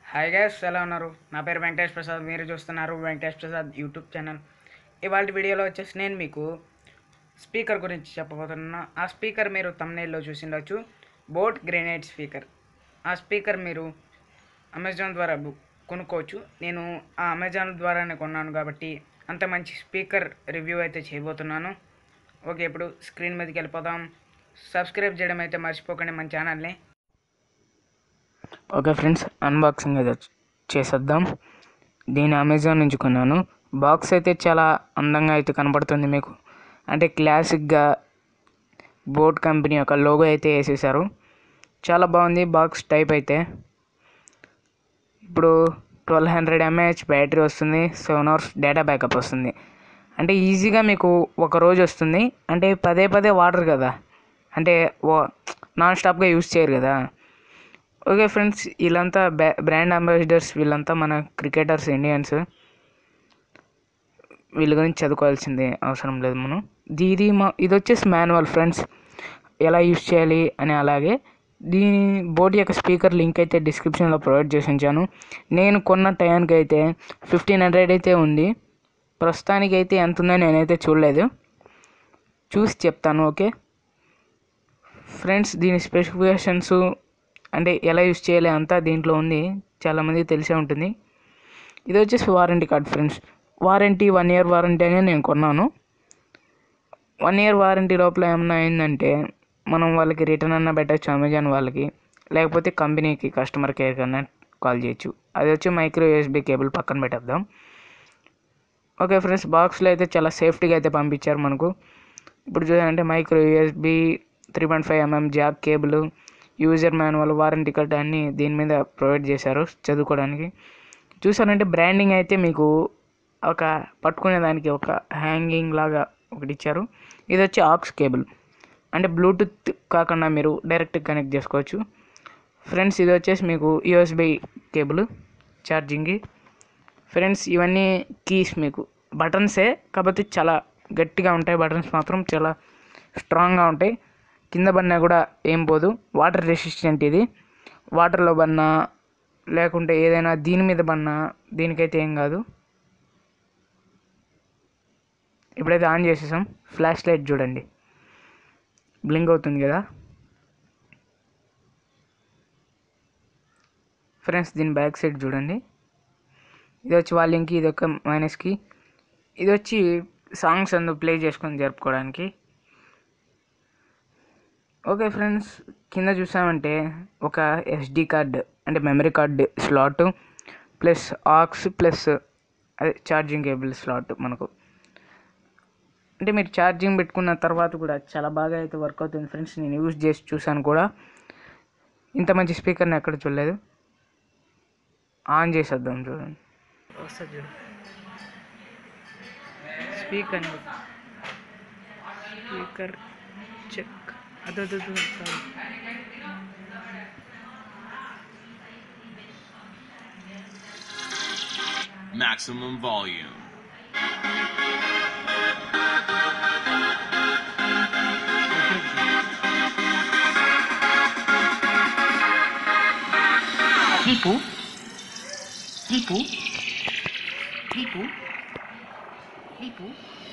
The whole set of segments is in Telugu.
హాయ్ గైస్ ఎలా ఉన్నారు నా పేరు వెంకటేష్ ప్రసాద్ మీరు చూస్తున్నారు వెంకటేష్ ప్రసాద్ యూట్యూబ్ ఛానల్ ఇవాళ వీడియోలో వచ్చేసి నేను మీకు స్పీకర్ గురించి చెప్పబోతున్నా ఆ స్పీకర్ మీరు తమ్నేల్లో చూసిండొచ్చు బోట్ గ్రెనేడ్ స్పీకర్ ఆ స్పీకర్ మీరు అమెజాన్ ద్వారా బుక్ కొనుక్కోవచ్చు నేను ఆ అమెజాన్ ద్వారానే కొన్నాను కాబట్టి అంత మంచి స్పీకర్ రివ్యూ అయితే చేయబోతున్నాను ఓకే ఇప్పుడు స్క్రీన్ మీదకి వెళ్ళిపోదాం సబ్స్క్రైబ్ చేయడం అయితే మర్చిపోకండి మన ఛానల్ని ఓకే ఫ్రెండ్స్ అన్బాక్సింగ్ అయితే చేసేద్దాం దీని అమెజాన్ నుంచి కొన్నాను బాక్స్ అయితే చాలా అందంగా అయితే కనబడుతుంది మీకు అంటే క్లాసిక్గా బోట్ కంపెనీ యొక్క లోగో అయితే వేసేసారు చాలా బాగుంది బాక్స్ టైప్ అయితే ఇప్పుడు ట్వెల్వ్ హండ్రెడ్ ఎంఏహెచ్ బ్యాటరీ వస్తుంది సెవెన్ అవర్స్ డేటా బ్యాకప్ వస్తుంది అంటే ఈజీగా మీకు ఒక రోజు వస్తుంది అంటే పదే పదే వాడరు కదా అంటే నాన్ స్టాప్గా యూస్ చేయరు కదా ఓకే ఫ్రెండ్స్ వీళ్ళంతా బ్రా బ్రాండ్ అంబాసిడర్స్ వీళ్ళంతా మన క్రికెటర్స్ ఇండియన్స్ వీళ్ళ గురించి చదువుకోవాల్సిందే అవసరం లేదు మనం ఇది మా ఇది వచ్చేసి మాన్యువల్ ఫ్రెండ్స్ ఎలా యూస్ చేయాలి అని అలాగే దీని బోట్ యొక్క స్పీకర్ లింక్ అయితే డిస్క్రిప్షన్లో ప్రొవైడ్ చేసి ఉంచాను నేను కొన్న టైంకి అయితే ఫిఫ్టీన్ హండ్రెడ్ అయితే ఉంది ప్రస్తుతానికి అయితే ఎంత ఉందో నేనైతే చూడలేదు చూసి చెప్తాను ఓకే ఫ్రెండ్స్ దీని స్పెసిఫికేషన్స్ అంటే ఎలా యూస్ చేయాలి అంతా దీంట్లో ఉంది చాలామందికి తెలిసే ఉంటుంది ఇది వచ్చేసి warranty card friends warranty one year warranty అని నేను కొన్నాను వన్ ఇయర్ వారంటీ లోపల ఏమన్నా అయిందంటే మనం వాళ్ళకి రిటర్న్ అన్న పెట్టచ్చు అమెజాన్ వాళ్ళకి లేకపోతే కంపెనీకి కస్టమర్ కేర్ కన్నా కాల్ చేయొచ్చు అది వచ్చి మైక్రో యూఎస్బీ కేబుల్ పక్కన పెట్టేద్దాం ఓకే ఫ్రెండ్స్ బాక్స్లో అయితే చాలా సేఫ్టీగా అయితే పంపించారు మనకు ఇప్పుడు చూసారంటే micro USB three point five M M jack cable user manual warranty card అన్నీ దీని మీద ప్రొవైడ్ చేశారు చదువుకోవడానికి చూసారంటే బ్రాండింగ్ అయితే మీకు ఒక పట్టుకునే దానికి ఒక హ్యాంగింగ్ లాగా ఒకటి ఇచ్చారు ఇది వచ్చి ఆక్స్ కేబుల్ అంటే బ్లూటూత్ కాకుండా మీరు డైరెక్ట్ కనెక్ట్ చేసుకోవచ్చు ఫ్రెండ్స్ ఇది వచ్చేసి మీకు యూఎస్బి కేబుల్ ఛార్జింగ్కి ఫ్రెండ్స్ ఇవన్నీ కీస్ మీకు బటన్సే కాకపోతే చాలా గట్టిగా ఉంటాయి బటన్స్ మాత్రం చాలా స్ట్రాంగ్గా ఉంటాయి కింద పడినా కూడా ఏం పోదు వాటర్ రెసిస్టెంట్ ఇది వాటర్లో పడినా లేకుంటే ఏదైనా దీని మీద పడినా దీనికైతే ఏం కాదు ఇప్పుడైతే ఆన్ చేసేసాం ఫ్లాష్ లైట్ చూడండి బ్లింక్ అవుతుంది కదా ఫ్రెండ్స్ దీని బ్యాక్ సైడ్ చూడండి ఇది వచ్చి వాల్యూమ్కి ఇది ఒక మైనస్కి ఇది వచ్చి సాంగ్స్ అందు ప్లే చేసుకొని జరుపుకోవడానికి ఓకే ఫ్రెండ్స్ కింద చూసామంటే ఒక ఎస్డి కార్డ్ అంటే memory card slot plus aux plus అదే ఛార్జింగ్ కేబుల్ స్లాట్ మనకు అంటే మీరు ఛార్జింగ్ పెట్టుకున్న తర్వాత కూడా చాలా బాగా అయితే వర్క్ అవుతుంది ఫ్రెండ్స్ నేను యూజ్ చేసి చూసాను కూడా ఇంత మంచి స్పీకర్ని ఎక్కడ చూడలేదు ఆన్ చేసేద్దాం చూడండి వస్తుంది చూడు స్పీకర్ స్పీకర్ చెక్ అదో Maximum volume. Lipu. Lipu. Lipu. Lipu.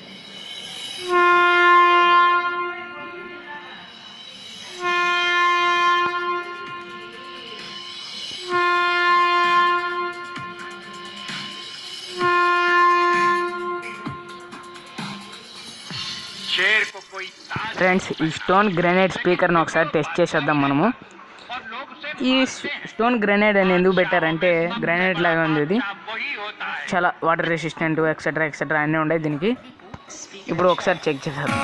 शेर को कोई ताज ఫ్రెండ్స్ ఈ స్టోన్ గ్రెనేడ్ స్పీకర్ని ఒకసారి టెస్ట్ చేసేద్దాం మనము और लोग उसे ఈ స్టోన్ గ్రెనేడ్ అని ఎందుకు పెట్టారంటే గ్రెనేడ్ లాగా ఉంది ఇది वही होता है చాలా వాటర్ రెసిస్టెంట్ ఎక్సెట్రా ఎక్సెట్రా అన్నీ ఉన్నాయి దీనికి ఇప్పుడు ఒకసారి చెక్ చేసేద్దాం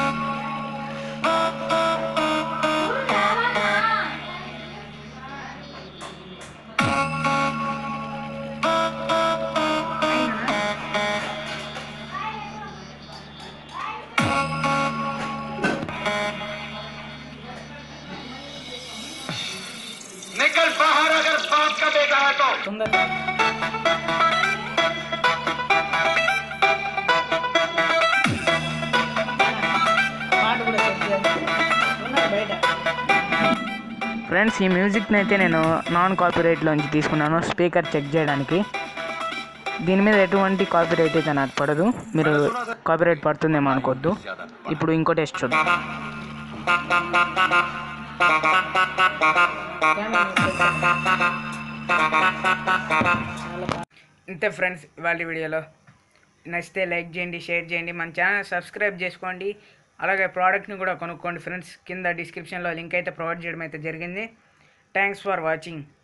निकल बाहर अगर बाप का बेटा है तो తొందరగా పాట కూడా చెక్ చేయాలి. ఉన్నారు బయట ఫ్రెండ్స్ ఈ మ్యూజిక్ని అయితే నేను నాన్ కాపీరైట్లోంచి తీసుకున్నాను స్పీకర్ చెక్ చేయడానికి దీని మీద ఎటువంటి కాపీరైట్ అయితే నాకు పడదు మీరు కాపీరైట్ పడుతుందేమో అనుకోవద్దు ఇప్పుడు ఇంకో టెస్ట్ చూద్దాం ఇంతే ఫ్రెండ్స్ ఇవాళ వీడియోలో నచ్చితే లైక్ చేయండి షేర్ చేయండి మన ఛానల్ సబ్స్క్రైబ్ చేసుకోండి అలాగే ప్రోడక్ట్ని కూడా కొనుక్కోండి ఫ్రెండ్స్ కింద డిస్క్రిప్షన్లో లింక్ అయితే ప్రొవైడ్ చేయడం అయితే జరిగింది థ్యాంక్స్ ఫర్ వాచింగ్